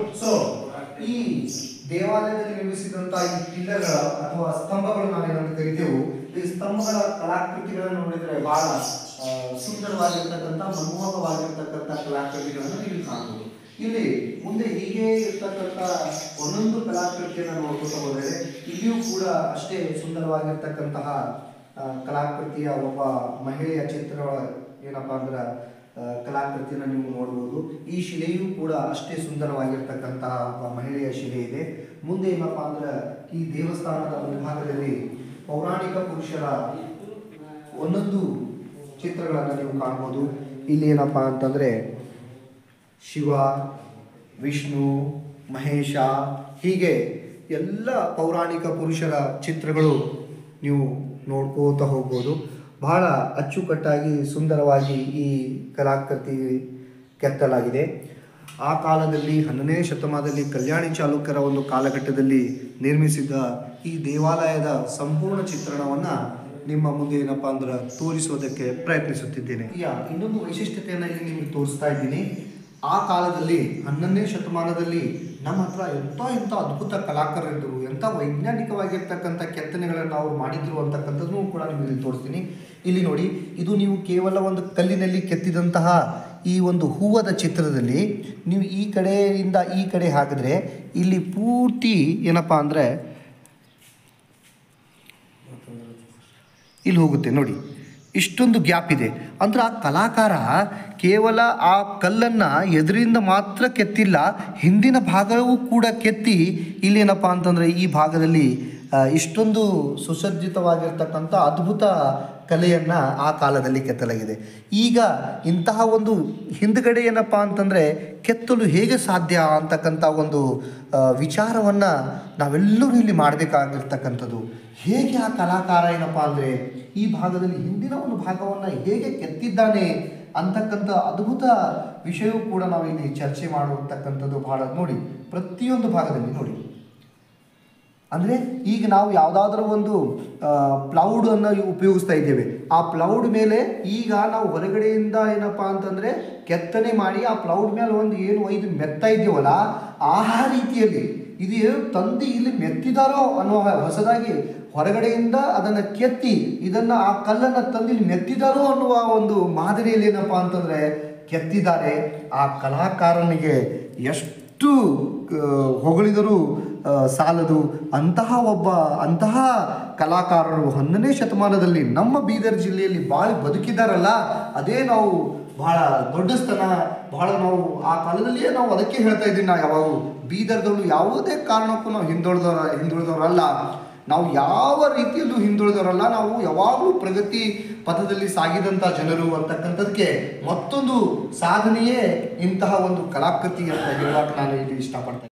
so ಈ ದೇವಾಲಯದಲ್ಲಿ ನಿರ್ಮಿಸಿದಂತ ಈ ಪಿಲ್ಲರ್ಗಳ ಅಥವಾ ಸ್ತಂಭಗಳು ನಾವೇನಂತ ಕರಿತೇವೆ ಈ ಸ್ತಂಭಗಳ ಕಲಾಕೃತಿಗಳನ್ನು ನೋಡಿದ್ರೆ ಬಹಳ ಆ, ಸುಂದರವಾಗಿರ್ತಕ್ಕಂಥ ಮನಮೋಹಕವಾಗಿರ್ತಕ್ಕಂಥ ಕಲಾಕೃತಿಗಳನ್ನು ನೀವು ಕಾಣಬಹುದು ಇಲ್ಲಿ ಮುಂದೆ ಹೀಗೆ ಇರ್ತಕ್ಕಂಥ ಒಂದೊಂದು ಕಲಾಕೃತಿಯನ್ನು ನೋಡ್ಕೊತಾ ಹೋದರೆ ಇಲ್ಲಿಯೂ ಕೂಡ ಅಷ್ಟೇ ಸುಂದರವಾಗಿರ್ತಕ್ಕಂತಹ ಆ, ಕಲಾಕೃತಿಯ ಒಬ್ಬ ಮಹಿಳೆಯ ಚಿತ್ರ ಏನಪ್ಪಾ ಅಂದ್ರೆ ಆ, ಕಲಾಕೃತಿಯನ್ನು ನೀವು ನೋಡ್ಬೋದು ಈ ಶಿಲೆಯೂ ಕೂಡ ಅಷ್ಟೇ ಸುಂದರವಾಗಿರ್ತಕ್ಕಂತಹ ಒಬ್ಬ ಮಹಿಳೆಯ ಶಿಲೆ ಇದೆ ಮುಂದೆ ಏನಪ್ಪಾ ಅಂದ್ರೆ ಈ ದೇವಸ್ಥಾನದ ಮುಂಭಾಗದಲ್ಲಿ ಪೌರಾಣಿಕ ಪುರುಷರ ಒಂದೊಂದು ಚಿತ್ರಗಳನ್ನು ನೀವು ಕಾಣ್ಬೋದು ಇಲ್ಲಿ ಏನಪ್ಪಾ ಅಂತಂದ್ರೆ ಶಿವ ವಿಷ್ಣು ಮಹೇಶ ಹೀಗೆ ಎಲ್ಲ ಪೌರಾಣಿಕ ಪುರುಷರ ಚಿತ್ರಗಳು ನೀವು ನೋಡ್ಕೋತಾ ಹೋಗ್ಬೋದು ಬಹಳ ಅಚ್ಚುಕಟ್ಟಾಗಿ ಸುಂದರವಾಗಿ ಈ ಕಲಾಕೃತಿ ಕೆತ್ತಲಾಗಿದೆ ಆ ಕಾಲದಲ್ಲಿ ಹನ್ನನೇ ಶತಮಾನದಲ್ಲಿ ಕಲ್ಯಾಣಿ ಚಾಲುಕ್ಯರ ಒಂದು ಕಾಲಘಟ್ಟದಲ್ಲಿ ನಿರ್ಮಿಸಿದ ಈ ದೇವಾಲಯದ ಸಂಪೂರ್ಣ ಚಿತ್ರಣವನ್ನು ನಿಮ್ಮ ಮುಂದೆ ಏನಪ್ಪಾ ಅಂದ್ರೆ ತೋರಿಸೋದಕ್ಕೆ ಪ್ರಯತ್ನಿಸುತ್ತಿದ್ದೇನೆ ಯಾ ಇನ್ನೊಂದು ವೈಶಿಷ್ಟ್ಯತೆಯನ್ನು ಇಲ್ಲಿ ನಿಮಗೆ ತೋರಿಸ್ತಾ ಇದ್ದೀನಿ ಆ ಕಾಲದಲ್ಲಿ ಹನ್ನೊಂದನೇ ಶತಮಾನದಲ್ಲಿ ನಮ್ಮ ಹತ್ರ ಎಂಥ ಎಂಥ ಅದ್ಭುತ ಕಲಾಕಾರರಿದ್ದರು ಎಂಥ ವೈಜ್ಞಾನಿಕವಾಗಿರ್ತಕ್ಕಂಥ ಕೆತ್ತನೆಗಳನ್ನು ಅವರು ಮಾಡಿದ್ರು ಅಂತಕ್ಕಂಥದ್ದನ್ನು ಕೂಡ ನಿಮಗೆ ಇಲ್ಲಿ ತೋರಿಸ್ತೀನಿ ಇಲ್ಲಿ ನೋಡಿ ಇದು ನೀವು ಕೇವಲ ಒಂದು ಕಲ್ಲಿನಲ್ಲಿ ಕೆತ್ತಿದಂತಹ ಈ ಒಂದು ಹೂವದ ಚಿತ್ರದಲ್ಲಿ ನೀವು ಈ ಕಡೆಯಿಂದ ಈ ಕಡೆ ಹಾಕಿದ್ರೆ ಇಲ್ಲಿ ಪೂರ್ತಿ ಏನಪ್ಪ ಅಂದರೆ ಇಲ್ಲಿ ಹೋಗುತ್ತೆ ನೋಡಿ ಇಷ್ಟೊಂದು ಗ್ಯಾಪ್ ಇದೆ ಅಂದ್ರೆ ಆ ಕಲಾಕಾರ ಕೇವಲ ಆ ಕಲ್ಲನ್ನು ಎದುರಿಂದ ಮಾತ್ರ ಕೆತ್ತಿಲ್ಲ ಹಿಂದಿನ ಭಾಗವೂ ಕೂಡ ಕೆತ್ತಿ ಇಲ್ಲೇನಪ್ಪ ಅಂತಂದರೆ ಈ ಭಾಗದಲ್ಲಿ ಆ, ಇಷ್ಟೊಂದು ಸುಸಜ್ಜಿತವಾಗಿರ್ತಕ್ಕಂಥ ಅದ್ಭುತ ಕಲೆಯನ್ನು ಆ ಕಾಲದಲ್ಲಿ ಕೆತ್ತಲಾಗಿದೆ ಈಗ ಇಂತಹ ಒಂದು ಹಿಂದ್ಗಡೆ ಏನಪ್ಪ ಅಂತಂದರೆ ಕೆತ್ತಲು ಹೇಗೆ ಸಾಧ್ಯ ಅಂತಕ್ಕಂಥ ಒಂದು ವಿಚಾರವನ್ನು ನಾವೆಲ್ಲರೂ ಇಲ್ಲಿ ಮಾಡಬೇಕಾಗಿರ್ತಕ್ಕಂಥದ್ದು ಹೇಗೆ ಆ ಕಲಾಕಾರ ಏನಪ್ಪ ಅಂದರೆ ಈ ಭಾಗದಲ್ಲಿ ಹಿಂದಿನ ಒಂದು ಭಾಗವನ್ನು ಹೇಗೆ ಕೆತ್ತಿದ್ದಾನೆ ಅಂತಕ್ಕಂಥ ಅದ್ಭುತ ವಿಷಯವೂ ಕೂಡ ನಾವು ಇಲ್ಲಿ ಚರ್ಚೆ ಮಾಡುವಂತಕ್ಕಂಥದ್ದು ಬಹಳ ನೋಡಿ ಪ್ರತಿಯೊಂದು ಭಾಗದಲ್ಲಿ ನೋಡಿ ಅಂದರೆ ಈಗ ನಾವು ಯಾವುದಾದ್ರೂ ಒಂದು ಪ್ಲೌಡನ್ನು ಉಪಯೋಗಿಸ್ತಾ ಇದ್ದೇವೆ ಆ ಪ್ಲೌಡ್ ಮೇಲೆ ಈಗ ನಾವು ಹೊರಗಡೆಯಿಂದ ಏನಪ್ಪ ಅಂತಂದರೆ ಕೆತ್ತನೆ ಮಾಡಿ ಆ ಪ್ಲೌಡ್ ಮೇಲೆ ಒಂದು ಏನು ಒಯ್ದು ಮೆತ್ತಾ ಇದ್ದೀವಲ್ಲ ಆ ರೀತಿಯಲ್ಲಿ ಇದು ಏನು ತಂದು ಇಲ್ಲಿ ಮೆತ್ತಿದಾರೋ ಅನ್ನೋ ಹೊಸದಾಗಿ ಹೊರಗಡೆಯಿಂದ ಅದನ್ನು ಕೆತ್ತಿ ಇದನ್ನು ಆ ಕಲ್ಲನ್ನು ತಂದು ಇಲ್ಲಿ ಮೆತ್ತಿದಾರೋ ಅನ್ನುವ ಒಂದು ಮಾದರಿಯಲ್ಲಿ ಏನಪ್ಪ ಅಂತಂದರೆ ಕೆತ್ತಿದ್ದಾರೆ ಆ ಕಲಾಕಾರನಿಗೆ ಎಷ್ಟು ಆ, ಹೊಗಳಿದರೂ ಆ, ಸಾಲದು ಅಂತಹ ಒಬ್ಬ ಅಂತಹ ಕಲಾಕಾರರು ಹನ್ನನೇ ಶತಮಾನದಲ್ಲಿ ನಮ್ಮ ಬೀದರ್ ಜಿಲ್ಲೆಯಲ್ಲಿ ಬಾಳಿ ಬದುಕಿದಾರಲ್ಲ ಅದೇ ನಾವು ಬಹಳ ದೊಡ್ಡ ಸ್ಥಾನ ಬಹಳ ನಾವು ಆ ಕಾಲದಲ್ಲಿಯೇ ನಾವು ಅದಕ್ಕೆ ಹೇಳ್ತಾ ಇದ್ದೀವಿ ನಾವು ಯಾವಾಗ ಬೀದರ್ದವರು ಯಾವುದೇ ಕಾರಣಕ್ಕೂ ನಾವು ಹಿಂದುಳಿದವರ ಹಿಂದುಳಿದವರಲ್ಲ ನಾವು ಯಾವ ರೀತಿಯಲ್ಲೂ ಹಿಂದುಳಿದವರಲ್ಲ ನಾವು ಯಾವಾಗಲೂ ಪ್ರಗತಿ ಪಥದಲ್ಲಿ ಸಾಗಿದಂಥ ಜನರು ಅಂತಕ್ಕಂಥದ್ದಕ್ಕೆ ಮತ್ತೊಂದು ಸಾಧನೆಯೇ ಇಂತಹ ಒಂದು ಕಲಾಕೃತಿ ಅಂತ ಹೇಳಕ್ಕೆ ನಾನು ಇಲ್ಲಿ ಇಷ್ಟಪಡ್ತೇನೆ